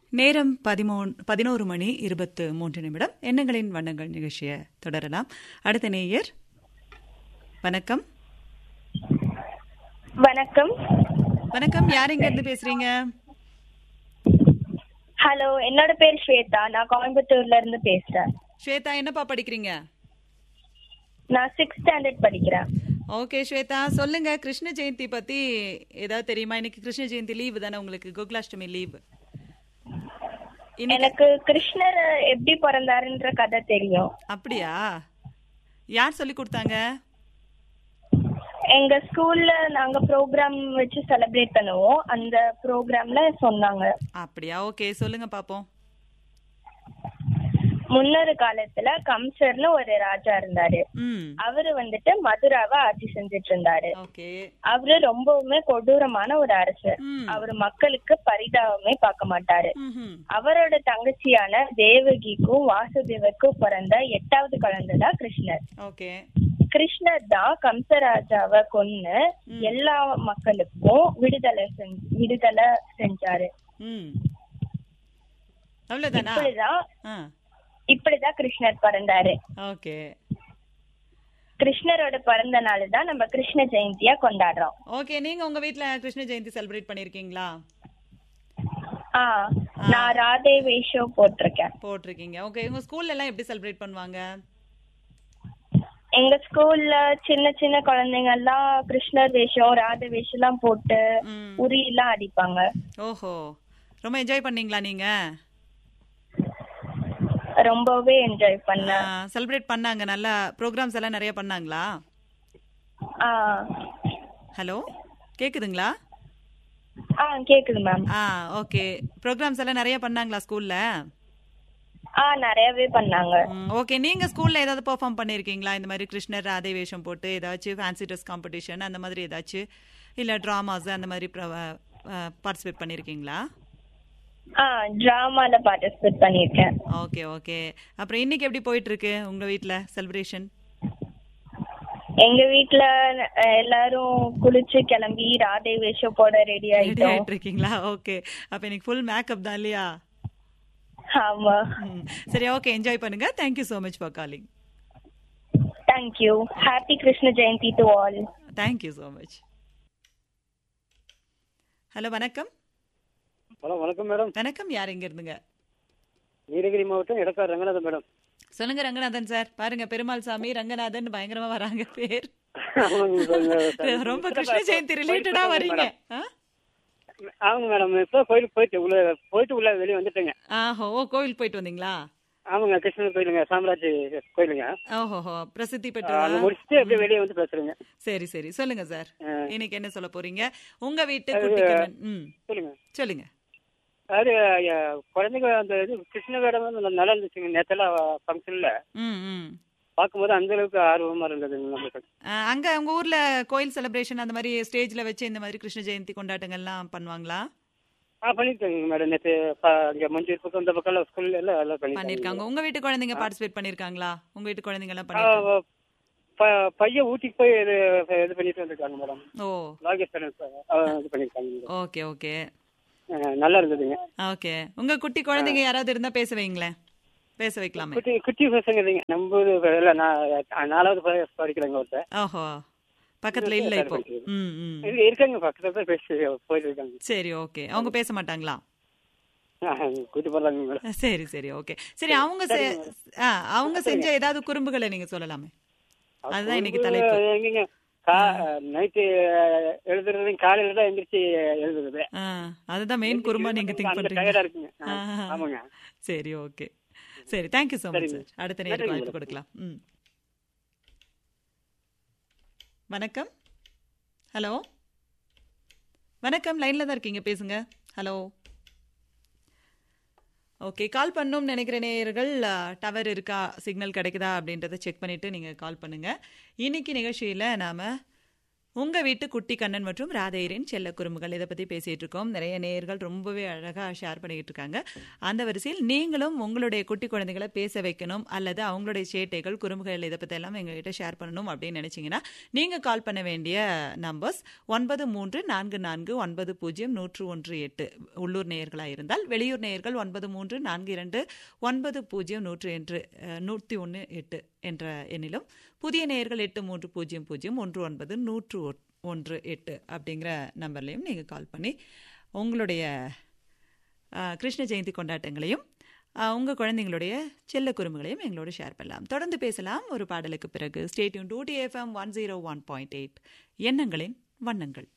நேரம் பதிமூன் பதினோரு மணி இருபத்து மூன்று நிமிடம் எண்ணங்களின் வண்ணங்கள் நிகழ்ச்சியை தொடரலாம் அடுத்த நேயர் வணக்கம் வணக்கம் வணக்கம் யார் எங்க இருந்து பேசுறீங்க ஹலோ என்னோட பேர் ஸ்வேதா நான் கோயம்புத்தூர்ல இருந்து பேசுறேன் ஸ்வேதா என்னப்பா படிக்கிறீங்க நான் சிக்ஸ்த் ஸ்டாண்டர்ட் படிக்கிறேன் ஓகே ஸ்வேதா சொல்லுங்க கிருஷ்ண ஜெயந்தி பத்தி ஏதாவது தெரியுமா இன்னைக்கு கிருஷ்ண ஜெயந்தி லீவு தானே உங்களுக்கு கோகுலாஷ்டமி லீவு எனக்கு கிருஷ்ணர் எப்படி பிறந்தாருன்ற கதை தெரியும் அப்படியா யார் சொல்லி கொடுத்தாங்க எங்க ஸ்கூல்ல நாங்க ப்ரோக்ராம் வச்சு செலிப்ரேட் பண்ணுவோம் அந்த ப்ரோக்ராம்ல சொன்னாங்க அப்படியா ஓகே சொல்லுங்க பாப்போம் முன்னொரு காலத்துல கம்சர்னு ஒரு ராஜா இருந்தாரு ம் அவரு வந்துட்டு மதுராவை ஆட்சி செஞ்சுட்டு இருந்தாரு ஓகே அவரு ரொம்பவுமே கொடூரமான ஒரு அரசர் ம் அவரு மக்களுக்கு பரிதாபமே பார்க்க மாட்டாரு ம்ஹும். அவரோட தங்கச்சியான தேவகிக்கும் வாசுதேவருக்கும் பிறந்த எட்டாவது குழந்தை தான் கிருஷ்ணர் ஓகே கிருஷ்ணர் தான் கம்சராஜாவை கொன்னு எல்லா மக்களுக்கும் விடுதலை செஞ்சு விடுதலை செஞ்சாரு ம் அவ்வளவுதானா இப்படிதான் ஆ இப்படிதான் கிருஷ்ணர் பிறந்தாரு ஓகே கிருஷ்ணரோட பிறந்த நாள் தான் நம்ம கிருஷ்ண ஜெயந்தியா கொண்டாடுறோம் ஓகே நீங்க உங்க வீட்ல கிருஷ்ண ஜெயந்தி செலிப்ரேட் பண்ணிருக்கீங்களா ஆ நான் ராதே வேஷம் போட்டிருக்கேன் போட்டிருக்கீங்க ஓகே உங்க ஸ்கூல்ல எல்லாம் எப்படி செலிப்ரேட் பண்ணுவாங்க எங்க ஸ்கூல்ல சின்ன சின்ன குழந்தைங்க எல்லாம் கிருஷ்ணர் வேஷம் ராதை வேஷம் எல்லாம் போட்டு ம். உரி எல்லாம் அடிப்பாங்க ஓஹோ ரொம்ப என்ஜாய் பண்ணீங்களா நீங்க ரொம்பவே என்ஜாய் பண்ணேன் செலிப்ரேட் பண்ணாங்க நல்லா ப்ரோக்ராம்ஸ் எல்லாம் நிறைய பண்ணாங்களா ஆ ஹலோ கேக்குதுங்களா ஆ கேக்குது மேம் ஆ ஓகே ப்ரோக்ராம்ஸ் எல்லாம் நிறைய பண்ணாங்களா ஸ்கூல்ல ஆ நிறையவே பண்ணாங்க ஓகே நீங்க ஸ்கூல்ல ஏதாவது பெர்ஃபார்ம் பண்ணிருக்கீங்களா இந்த மாதிரி கிருஷ்ணர் ராதை வேஷம் போட்டு ஏதாச்சும் ஃபேன்சி ட்ரெஸ் காம்படிஷன் அந்த மாதிரி ஏதாச்சும் இல்ல டிராமாஸ் அந்த மாதிரி பார்ட்டிசிபேட் பண்ணிருக்கீங்களா ஆ டிராமால பார்ட்டிசிபேட் பண்ணிருக்கேன் ஓகே ஓகே அப்புறம் இன்னைக்கு எப்படி போயிட்டு இருக்கு உங்க வீட்ல செலிப்ரேஷன் எங்க வீட்ல அஹ், எல்லாரும் குளிச்சு கிளம்பி ராதே வேஷம் போட ரெடி ரெடி ஆயிட்டோம் ஆயிட்டு இருக்கீங்களா ஓகே அப்ப இன்னைக்கு ஃபுல் மேக்கப் தான் இல்லையா ஆமா ம். சரி ஓகே என்ஜாய் பண்ணுங்க thank you so much for calling thank you happy Krishna Jayanthi to all thank you so much hello வணக்கம் ஹலோ வணக்கம் மேடம் வணக்கம் யார் எங்க இருந்துங்க நீலகிரி மாவட்டம் எடக்கார் ரங்கநாதன் மேடம் சொல்லுங்க ரங்கநாதன் சார் பாருங்க பெருமாள் சாமி ரங்கநாதன் பயங்கரமா வராங்க பேர் ஆமாங்க சார். ரொம்ப கிருஷ்ண ஜெயந்தி ரிலேட்டடா வரீங்க ஆ? ஆமாங்க மேடம் இப்போ கோயிலுக்கு போயிட்டு உள்ள போயிட்டு உள்ள வெளியே வந்துட்டேங்க ஆஹோ ஓ கோவில் போயிட்டு வந்தீங்களா ஆமாங்க கிருஷ்ணன் கோயிலுங்க சாம்ராஜ் கோயிலுங்க ஓஹோஹோ பிரசித்தி அங்க பெற்றதா முடிச்சுட்டு அப்படியே வெளியே வந்து பேசுறேங்க சரி சரி சொல்லுங்க சார் ஆ. இன்னைக்கு என்ன சொல்ல போறீங்க உங்க வீட்டு குட்டி கண்ணன் ம் சொல்லுங்க சொல்லுங்க அது ஐயா, குழந்தைங்க அந்த இது கிருஷ்ண வேடம் வந்து நல்லா இருந்துச்சுங்க நேத்தெல்லாம் ஃபங்க்ஷன்ல ம் ம் பார்க்கும்போது அந்த அளவுக்கு ஆர்வமா இருந்ததுங்க நம்மளுக்கு ஆ, அங்க உங்க ஊர்ல கோயில் செலிப்ரேஷன் அந்த மாதிரி ஸ்டேஜ்ல வச்சு இந்த மாதிரி கிருஷ்ண ஜெயந்தி கொண்டாட்டங்கள்லாம் பண்ணுவாங்களா ஆ பண்ணிருக்காங்க மேடம் நேற்று இங்க மஞ்சூர் பக்கம் இந்த பக்கம் ஸ்கூல்ல எல்லாம் எல்லாம் பண்ணிருக்காங்க பண்ணிருக்காங்க உங்க வீட்டு குழந்தைங்க பார்ட்டிசிபேட் பண்ணிருக்காங்களா உங்க வீட்டு குழந்தைங்க எல்லாம் பண்ணிருக்காங்க ஆ, ப- பையன் ஊட்டிக்கு போய் இது இது பண்ணிட்டு வந்திருக்காங்க மேடம் ஓ லாகேஸ்வரன் சார் இது பண்ணிருக்காங்க ஓகே ஓகே அஹ் நல்லா இருந்ததுங்க ஓகே உங்க குட்டி குழந்தைங்க யாராவது இருந்தா பேச வைங்களேன் பேச வைக்கலாமே குட்டி குட்டி பசங்க இல்லைங்க நம்ம இது இல்ல நான் நாலாவது ப- படிக்கிறேங்க ஒருத்தர் ஓஹோ பக்கத்துல இல்ல இப்போ ம் ம் இல்ல இருக்காங்க பக்கத்துல தான் பேசி போயிட்டு இருக்காங்க சரி ஓகே அவங்க பேச மாட்டாங்களா அஹ் கூட்டி போடுறாங்க மேடம் சரி சரி ஓகே சரி அவங்க செ- ஆ, அவங்க செஞ்ச ஏதாவது குறும்புகளை நீங்க சொல்லலாமே அதுதான் இன்னைக்கு தலைப்பு எங்கங்க நைட்டு எழுதுறது காலையில தான் எந்திரிச்சு எழுதுறது ஆ, அதுதான் மெயின் குறும்பா நீங்க திங்க் அந்த பண்றீங்க டயர்டா இருக்குங்க ஆ. அஹ் ஆமாங்க சரி ஓகே சரி தேங்க்யூ ஸோ மச் சரிங்க. சார் அடுத்த நேருக்கு நன்றிங்க வாய்ப்பு மேடம். கொடுக்கலாம் ம் வணக்கம் ஹலோ வணக்கம் லைன்ல தான் இருக்கீங்க பேசுங்க ஹலோ ஓகே கால் பண்ணணும்னு நினைக்கிற நேயர்கள் டவர் இருக்கா சிக்னல் கிடைக்குதா அப்படின்றத செக் பண்ணிட்டு நீங்க கால் பண்ணுங்க இன்னைக்கு நிகழ்ச்சியில நாம உங்க வீட்டு குட்டி கண்ணன் மற்றும் ராதையரின் செல்ல குறும்புகள் இதை பத்தி பேசிட்டு இருக்கோம் நிறைய நேயர்கள் ரொம்பவே அழகா ஷேர் பண்ணிட்டு இருக்காங்க அந்த வரிசையில் நீங்களும் உங்களுடைய குட்டி குழந்தைகளை பேச வைக்கணும் அல்லது அவங்களுடைய சேட்டைகள் குறும்புகள் இதை பத்தி எல்லாம் எங்ககிட்ட ஷேர் பண்ணணும் அப்படின்னு நினைச்சீங்கன்னா நீங்க கால் பண்ண வேண்டிய நம்பர்ஸ் ஒன்பது மூன்று நான்கு நான்கு ஒன்பது பூஜ்ஜியம் நூற்று ஒன்று எட்டு உள்ளூர் நேயர்களாக இருந்தால் வெளியூர் நேயர்கள் ஒன்பது மூன்று நான்கு இரண்டு ஒன்பது பூஜ்ஜியம் நூற்று என்று நூற்றி ஒன்று எட்டு என்ற எண்ணிலும் புதிய நேயர்கள் எட்டு மூன்று பூஜ்ஜியம் பூஜ்ஜியம் ஒன்று ஒன்பது நூற்று ஒ- ஒன்று எட்டு அப்படிங்கிற நம்பர்லையும் நீங்கள் கால் பண்ணி உங்களுடைய ஆ, கிருஷ்ண ஜெயந்தி கொண்டாட்டங்களையும் உங்கள் குழந்தைங்களுடைய செல்ல குறும்புகளையும் எங்களோட ஷேர் பண்ணலாம் தொடர்ந்து பேசலாம் ஒரு பாடலுக்கு பிறகு stay tuned to T FM one zero one point eight எண்ணங்களின் வண்ணங்கள்